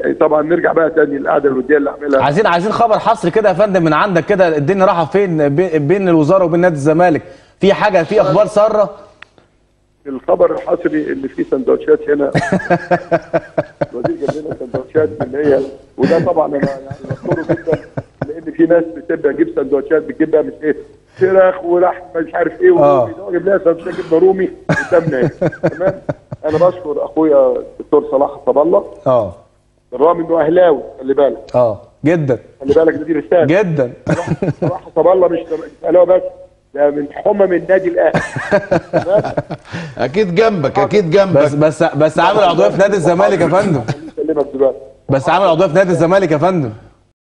طبعا نرجع بقى تاني للقعده الوديه اللي عاملها عايزين عايزين خبر حصري كده يا فندم من عندك كده الدنيا رايحه فين بي- بين الوزاره وبين نادي الزمالك في حاجه في اخبار ساره الخبر الحصري اللي فيه سندوتشات هنا الوزير جاب لنا سندوتشات اللي هي وده طبعا انا يعني بشكره جدا لان في ناس بتبقى تجيب سندوتشات بتجيب بقى مش ايه فراخ ولحم مش عارف ايه ورومي ده هو جاب لنا سندوتشات جبنه رومي قدامنا هنا تمام انا بشكر اخويا الدكتور صلاح صب الله اه بالرغم انه اهلاوي خلي بالك اه جدا خلي بالك دي رساله جدا صلاح صب الله مش مش اهلاوي بس ده من حمم النادي الاهلي تمام اكيد جنبك اكيد جنبك بس بس بس عامل عضويه في نادي الزمالك يا فندم يكلمك دلوقتي بس عامل عضويه في نادي الزمالك يا فندم